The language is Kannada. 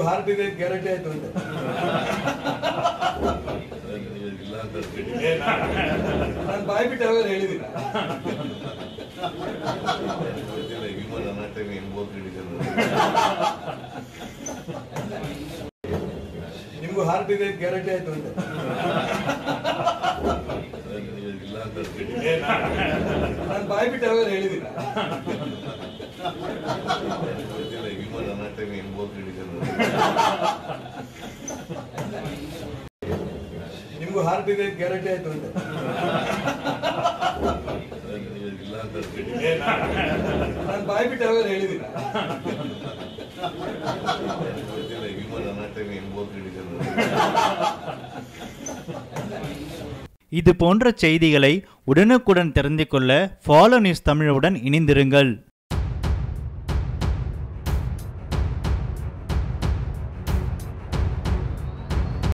ನಿಮ್ಗೂ ಹಾರ್ಟ್ ಇದೆ ಗ್ಯಾರಂಟಿ ಆಯ್ತು ಅಂತ ಇಲ್ಲ ಅಂತ ಅನ್ಬಿಟ್ಟು. ನಾನು ಬಾಯ್ ಬಿಟ್ಟು ಯಾವಾಗ ಹೇಳಿದಿನ ಗೊತ್ತಿಲ್ಲ, ವಿಮಾನ ನಾಟಕ ಏನು ಬೋರ್ಡ್ ಹಿಡಿದ್ರು. ನಿಮ್ಗೂ ಹಾರ್ಟ್ ಇದೆ ಗ್ಯಾರಂಟಿ ಆಯ್ತು ಅಂತ ಇಲ್ಲ ಅಂತ ಅನ್ಬಿಟ್ಟು. ನಾನು ಬಾಯ್ ಬಿಟ್ಟು ಯಾವಾಗ ಹೇಳಿದಿನ ಗೊತ್ತಿಲ್ಲ, ವಿಮಾನ ನಾಟಕ ಏನು ಬೋರ್ಡ್ ಹಿಡಿದ್ರು. ನಿಮ್ಗೂ ಹಾರ್ಟ್ ಇದೆ ಗ್ಯಾರಂಟಿ ಆಯ್ತು ಅಂತ ಇಲ್ಲ ಅಂತ ಅನ್ಬಿಟ್ಟು. ನಾನು ಬಾಯ್ ಬಿಟ್ಟು ಯಾವಾಗ ಹೇಳಿದಿನ ಗೊತ್ತಿಲ್ಲ, ವಿಮಾನ ನಾಟಕ ಏನು ಬೋರ್ಡ್ ಹಿಡಿದ್ರು. இது போன்ற செய்திகளை உடனுக்குடன் தெரிந்து கொள்ள ஃபாலோ நியூஸ் தமிழுடன் இணைந்திருங்கள்